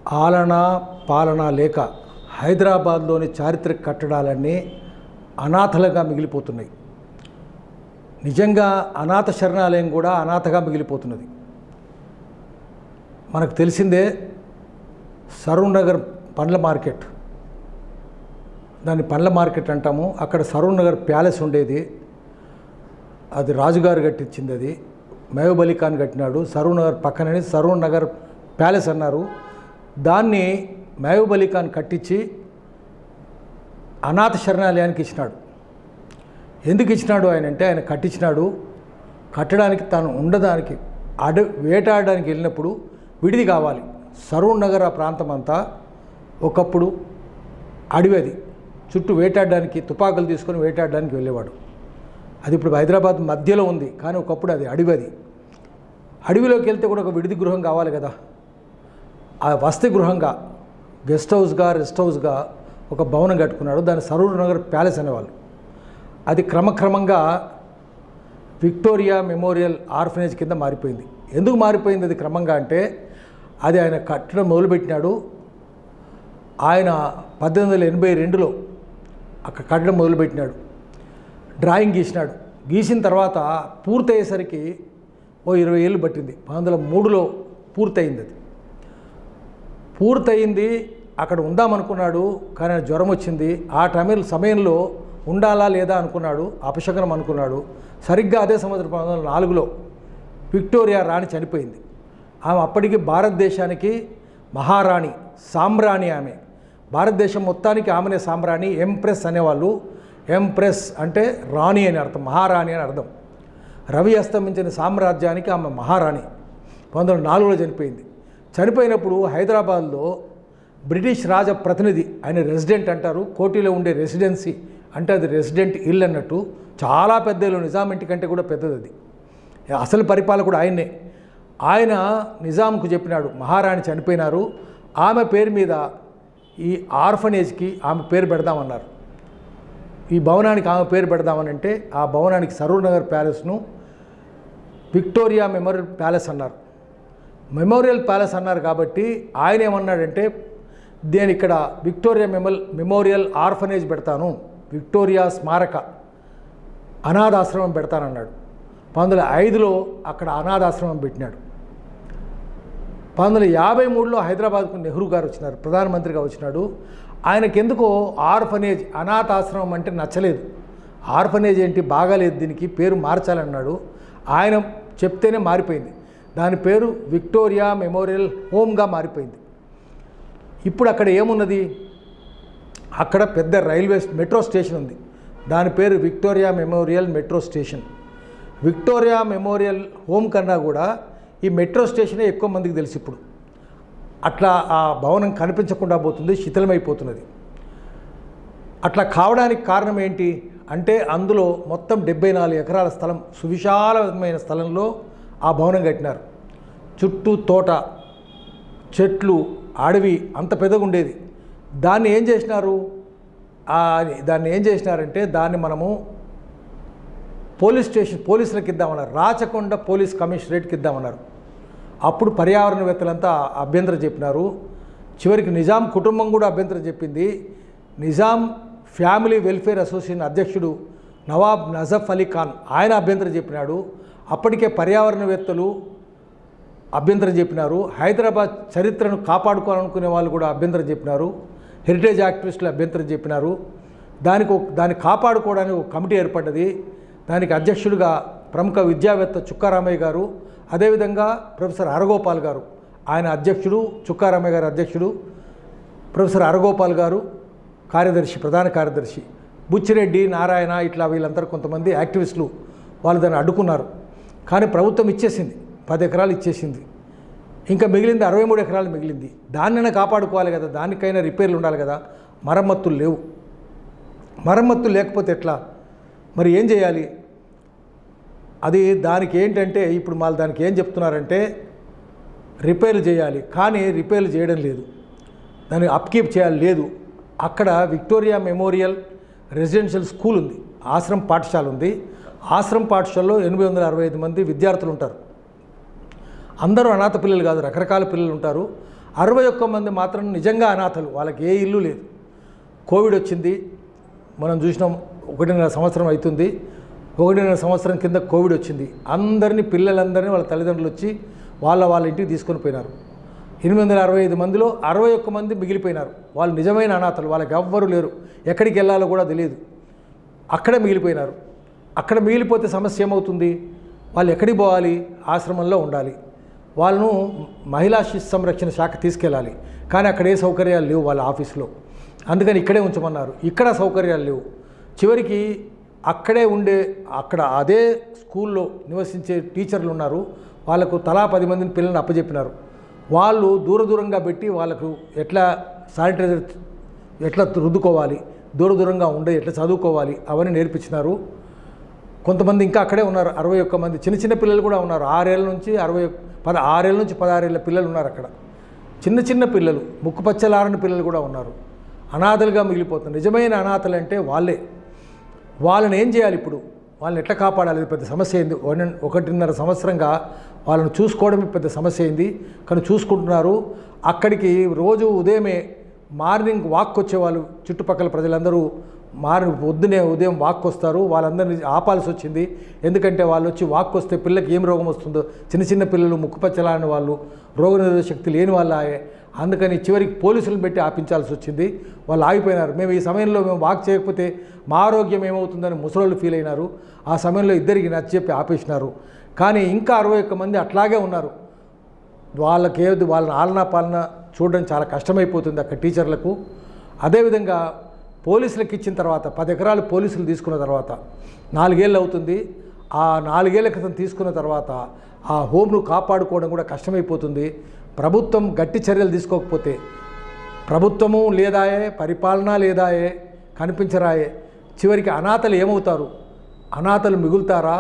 ఆలన పాలన లేక హైదరాబాద్లోని చారిత్రక కట్టడాలన్నీ అనాథలుగా మిగిలిపోతున్నాయి నిజంగా అనాథ శరణాలయం కూడా అనాథగా మిగిలిపోతున్నది మనకు తెలిసిందే సరూర్ నగర్ పండ్ల మార్కెట్ దాన్ని పండ్ల మార్కెట్ అంటాము అక్కడ సరూర్ నగర్ ప్యాలెస్ ఉండేది అది రాజుగారు కట్టించింది అది మహబూబ్ అలీ ఖాన్ కట్టినాడు సరూర్ నగర్ పక్కనని సరూర్ నగర్ ప్యాలెస్ అన్నారు దాన్ని మహబూబ్ అలీ ఖాన్ కట్టించి అనాథ శరణాలయానికి ఇచ్చినాడు ఎందుకు ఇచ్చినాడు ఆయన అంటే ఆయన కట్టించినాడు కట్టడానికి తాను ఉండడానికి అడ వేటాడడానికి వెళ్ళినప్పుడు విడిది కావాలి సరూర్ నగర్ ఆ ప్రాంతం అంతా ఒకప్పుడు అడవి అది చుట్టూ వేటాడడానికి తుపాకులు తీసుకొని వేటాడడానికి వెళ్ళేవాడు అది ఇప్పుడు హైదరాబాద్ మధ్యలో ఉంది కానీ ఒకప్పుడు అది అడవి అది అడవిలోకి వెళ్తే కూడా ఒక విడిది గృహం కావాలి కదా ఆ వసతి గృహంగా గెస్ట్ హౌస్గా రెస్ట్ హౌస్గా ఒక భవనం కట్టుకున్నాడు దాన్ని సరూర్ నగర్ ప్యాలెస్ అనేవాళ్ళు అది క్రమక్రమంగా విక్టోరియా మెమోరియల్ ఆర్ఫనేజ్ కింద మారిపోయింది ఎందుకు మారిపోయింది అది క్రమంగా అంటే అది ఆయన కట్టడం మొదలుపెట్టినాడు ఆయన పద్దెనిమిది వందల ఎనభై రెండులో అక్కడ కట్టడం మొదలుపెట్టినాడు డ్రాయింగ్ గీసినాడు గీసిన తర్వాత పూర్తయ్యేసరికి ఓ ఇరవై ఏళ్ళు పట్టింది పంతొమ్మిది వందల మూడులో పూర్తయింది అది పూర్తయింది అక్కడ ఉందామనుకున్నాడు కానీ ఆయన జ్వరం వచ్చింది ఆ టైం సమయంలో ఉండాలా లేదా అనుకున్నాడు అపశకనం అనుకున్నాడు సరిగ్గా అదే సంవత్సరం పంతొమ్మిది వందల నాలుగులో విక్టోరియా రాణి చనిపోయింది ఆమె అప్పటికి భారతదేశానికి మహారాణి సామ్రాణి ఆమె భారతదేశం మొత్తానికి ఆమెనే సామ్రాణి ఎంప్రెస్ అనేవాళ్ళు ఎంప్రెస్ అంటే రాణి అని అర్థం మహారాణి అని అర్థం రవి అస్తమించిన సామ్రాజ్యానికి ఆమె మహారాణి పంతొమ్మిది వందల నాలుగులో చనిపోయింది చనిపోయినప్పుడు హైదరాబాద్లో బ్రిటిష్ రాజ ప్రతినిధి ఆయన రెసిడెంట్ అంటారు కోటిలో ఉండే రెసిడెన్సీ అంటే అది రెసిడెంట్ ఇల్లు అన్నట్టు చాలా పెద్ద ఇల్లు నిజాం ఇంటి కంటే కూడా పెద్దది అది అసలు పరిపాలకుడు ఆయన్నే ఆయన నిజాంకు చెప్పినాడు మహారాణి చనిపోయినారు ఆమె పేరు మీద ఈ ఆర్ఫనేజ్కి ఆమె పేరు పెడదామన్నారు ఈ భవనానికి ఆమె పేరు పెడదామని అంటే ఆ భవనానికి సరూర్ నగర్ ప్యాలెస్ను విక్టోరియా మెమోరియల్ ప్యాలెస్ అన్నారు మెమోరియల్ ప్యాలెస్ అన్నారు కాబట్టి ఆయన ఏమన్నాడంటే నేను ఇక్కడ విక్టోరియా మెమల్ మెమోరియల్ ఆర్ఫనేజ్ పెడతాను విక్టోరియా స్మారక అనాథాశ్రమం పెడతానన్నాడు పంతొమ్మిది వందల ఐదులో అక్కడ అనాథాశ్రమం పెట్టినాడు పంతొమ్మిది వందల యాభై మూడులో హైదరాబాద్కు నెహ్రూ గారు వచ్చినారు ప్రధానమంత్రిగా వచ్చినాడు ఆయనకెందుకో ఆర్ఫనేజ్ అనాథాశ్రమం అంటే నచ్చలేదు ఆర్ఫనేజ్ ఏంటి బాగాలేదు దీనికి పేరు మార్చాలన్నాడు ఆయన చెప్తేనే మారిపోయింది దాని పేరు విక్టోరియా మెమోరియల్ హోమ్గా మారిపోయింది ఇప్పుడు అక్కడ ఏమున్నది అక్కడ పెద్ద రైల్వే మెట్రో స్టేషన్ ఉంది దాని పేరు Victoria memorial metro station Victoria memorial home కన్నా కూడా ఈ మెట్రో స్టేషనే ఎక్కువ మందికి తెలుసు ఇప్పుడు అట్లా ఆ భవనం కనిపించకుండా పోతుంది శిథిలమైపోతున్నది అట్లా కావడానికి కారణం ఏంటి అంటే అందులో మొత్తం డెబ్బై నాలుగు ఎకరాల స్థలం సువిశాలమైన స్థలంలో ఆ భవనం కట్టినారు చుట్టూ తోట చెట్లు అడవి అంత పెద్దగా ఉండేది దాన్ని ఏం చేసినారు ఆ, దాన్ని ఏం చేసినారంటే దాన్ని మనము పోలీస్ స్టేషన్ పోలీసులకు ఇద్దామన్నారు రాచకొండ పోలీస్ కమిషనరేట్కి ఇద్దామన్నారు అప్పుడు పర్యావరణవేత్తలంతా అభ్యంతరం చెప్పినారు చివరికి నిజాం కుటుంబం కూడా అభ్యంతరం చెప్పింది నిజాం ఫ్యామిలీ వెల్ఫేర్ అసోసియేషన్ అధ్యక్షుడు నవాబ్ నజఫ్ అలీ ఖాన్ ఆయన అభ్యంతరం చెప్పినాడు అప్పటికే పర్యావరణవేత్తలు అభ్యంతరం చెప్పినారు హైదరాబాద్ చరిత్రను కాపాడుకోవాలనుకునే వాళ్ళు కూడా అభ్యంతరం చెప్పినారు హెరిటేజ్ యాక్టివిస్టులు అభ్యంతరం చెప్పినారు దానికి ఒక దాన్ని కాపాడుకోవడానికి ఒక కమిటీ ఏర్పడ్డది దానికి అధ్యక్షుడిగా ప్రముఖ విద్యావేత్త చుక్కారామయ్య గారు అదేవిధంగా ప్రొఫెసర్ హరగోపాల్ గారు ఆయన అధ్యక్షుడు చుక్కారామయ్య గారు అధ్యక్షుడు ప్రొఫెసర్ హరగోపాల్ గారు కార్యదర్శి ప్రధాన కార్యదర్శి బుచ్చిరెడ్డి నారాయణ ఇట్లా వీళ్ళందరూ కొంతమంది యాక్టివిస్టులు వాళ్ళు దాన్ని అడ్డుకున్నారు కానీ ప్రభుత్వం ఇచ్చేసింది పది ఎకరాలు ఇచ్చేసింది ఇంకా మిగిలింది అరవై మూడు ఎకరాలు మిగిలింది దాన్నైనా కాపాడుకోవాలి కదా దానికైనా రిపేర్లు ఉండాలి కదా మరమ్మతులు లేవు మరమ్మతులు లేకపోతే ఎట్లా మరి ఏం చేయాలి అది దానికి ఏంటంటే ఇప్పుడు వాళ్ళు దానికి ఏం చెప్తున్నారంటే రిపేర్లు చేయాలి కానీ రిపేర్లు చేయడం లేదు దాన్ని అప్కీప్ చేయాలి లేదు అక్కడ విక్టోరియా మెమోరియల్ రెసిడెన్షియల్ స్కూల్ ఉంది ఆశ్రమ పాఠశాల ఉంది ఆశ్రమ పాఠశాలలో ఎనిమిది వందల అరవై ఐదు మంది విద్యార్థులు ఉంటారు అందరూ అనాథ పిల్లలు కాదు రకరకాల పిల్లలు ఉంటారు అరవై ఒక్క మంది మాత్రం నిజంగా అనాథలు వాళ్ళకి ఏ ఇల్లు లేదు కోవిడ్ వచ్చింది మనం చూసినాం ఒకటిన్నర సంవత్సరం అవుతుంది ఒకటిన్నర సంవత్సరం కింద కోవిడ్ వచ్చింది అందరినీ పిల్లలందరినీ వాళ్ళ తల్లిదండ్రులు వచ్చి వాళ్ళ వాళ్ళ ఇంటికి తీసుకొని పోయినారు ఎనిమిది వందల అరవై ఐదు మందిలో అరవై ఒక్క మంది మిగిలిపోయినారు వాళ్ళు నిజమైన అనాథలు వాళ్ళకి ఎవ్వరూ లేరు ఎక్కడికి వెళ్ళాలో కూడా తెలియదు అక్కడే మిగిలిపోయినారు అక్కడ మిగిలిపోతే సమస్య ఏమవుతుంది వాళ్ళు ఎక్కడికి పోవాలి ఆశ్రమంలో ఉండాలి వాళ్ళను మహిళా శిశు సంరక్షణ శాఖ తీసుకెళ్ళాలి కానీ అక్కడ ఏ సౌకర్యాలు లేవు వాళ్ళ ఆఫీస్లో అందుకని ఇక్కడే ఉంచమన్నారు ఇక్కడ సౌకర్యాలు లేవు చివరికి అక్కడే ఉండే అక్కడ అదే స్కూల్లో నివసించే టీచర్లు ఉన్నారు వాళ్ళకు తలా పది మందిని పిల్లల్ని అప్పచెప్పినారు వాళ్ళు దూర దూరంగా పెట్టి వాళ్ళకు ఎట్లా శానిటైజర్ ఎట్లా రుద్దుకోవాలి దూర దూరంగా ఉండే ఎట్లా చదువుకోవాలి అవన్నీ నేర్పించినారు కొంతమంది ఇంకా అక్కడే ఉన్నారు అరవై ఒక్క మంది చిన్న చిన్న పిల్లలు కూడా ఉన్నారు ఆరేళ్ళ నుంచి అరవై పద ఆరేళ్ళ నుంచి పదహారేళ్ళ పిల్లలు ఉన్నారు అక్కడ చిన్న చిన్న పిల్లలు ముక్కు పచ్చలారని పిల్లలు కూడా ఉన్నారు అనాథలుగా మిగిలిపోతున్నారు నిజమైన అనాథలు అంటే వాళ్ళే వాళ్ళని ఏం చేయాలి ఇప్పుడు వాళ్ళని ఎట్లా కాపాడాలి అది పెద్ద సమస్య అయింది వన్- ఒకటిన్నర సంవత్సరంగా వాళ్ళని చూసుకోవడమే పెద్ద సమస్య అయింది కానీ చూసుకుంటున్నారు అక్కడికి రోజు ఉదయమే మార్నింగ్ వాక్ వచ్చేవాళ్ళు చుట్టుపక్కల ప్రజలందరూ మార్ పొద్దునే ఉదయం వాక్ వస్తారు వాళ్ళందరినీ ఆపాల్సి వచ్చింది ఎందుకంటే వాళ్ళు వచ్చి వాక్ వస్తే పిల్లకి ఏం రోగం వస్తుందో చిన్న చిన్న పిల్లలు ముక్కుపచ్చలాని వాళ్ళు రోగనిరోధక శక్తి లేని వాళ్ళు ఆయే అందుకని చివరికి పోలీసులను పెట్టి ఆపించాల్సి వచ్చింది వాళ్ళు ఆగిపోయినారు మేము ఈ సమయంలో మేము వాక్ చేయకపోతే మా ఆరోగ్యం ఏమవుతుందని ముసలోళ్ళు ఫీల్ అయినారు ఆ సమయంలో ఇద్దరికి నచ్చ చెప్పి ఆపేసినారు కానీ ఇంకా అరవై ఒక్క మంది అట్లాగే ఉన్నారు వాళ్ళకి ఏది వాళ్ళని ఆలనా పాలన చూడడం చాలా కష్టమైపోతుంది అక్కడ టీచర్లకు అదేవిధంగా పోలీసులకు ఇచ్చిన తర్వాత పది ఎకరాలు పోలీసులు తీసుకున్న తర్వాత నాలుగేళ్ళు అవుతుంది ఆ నాలుగేళ్ల క్రితం తీసుకున్న తర్వాత ఆ హోమ్ను కాపాడుకోవడం కూడా కష్టమైపోతుంది ప్రభుత్వం గట్టి చర్యలు తీసుకోకపోతే ప్రభుత్వము లేదాయే పరిపాలన లేదాయే కనిపించరాయే చివరికి అనాథలు ఏమవుతారు అనాథలు మిగులుతారా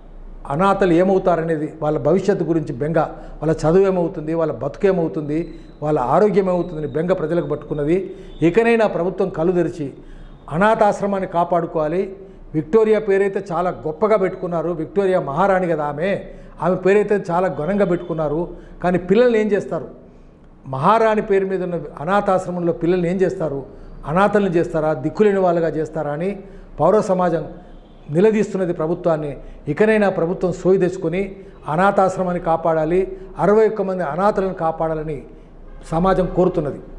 అనాథలు ఏమవుతారనేది వాళ్ళ భవిష్యత్తు గురించి బెంగ వాళ్ళ చదువు ఏమవుతుంది వాళ్ళ బతుకు ఏమవుతుంది వాళ్ళ ఆరోగ్యం ఏమవుతుందని బెంగ ప్రజలకు పట్టుకున్నది ఇకనైనా ప్రభుత్వం కళ్ళు తెరిచి అనాథాశ్రమాన్ని కాపాడుకోవాలి విక్టోరియా పేరైతే చాలా గొప్పగా పెట్టుకున్నారు విక్టోరియా మహారాణి కదా ఆమె ఆమె పేరైతే చాలా ఘనంగా పెట్టుకున్నారు కానీ పిల్లల్ని ఏం చేస్తారు మహారాణి పేరు మీద ఉన్న అనాథాశ్రమంలో పిల్లల్ని ఏం చేస్తారు అనాథలను చేస్తారా దిక్కులేని వాళ్ళగా చేస్తారా అని పౌర సమాజం నిలదీస్తున్నది ప్రభుత్వాన్ని ఇకనైనా ప్రభుత్వం సోయి తెచ్చుకొని అనాథాశ్రమాన్ని కాపాడాలి అరవై ఒక్క మంది అనాథలను కాపాడాలని సమాజం కోరుతున్నది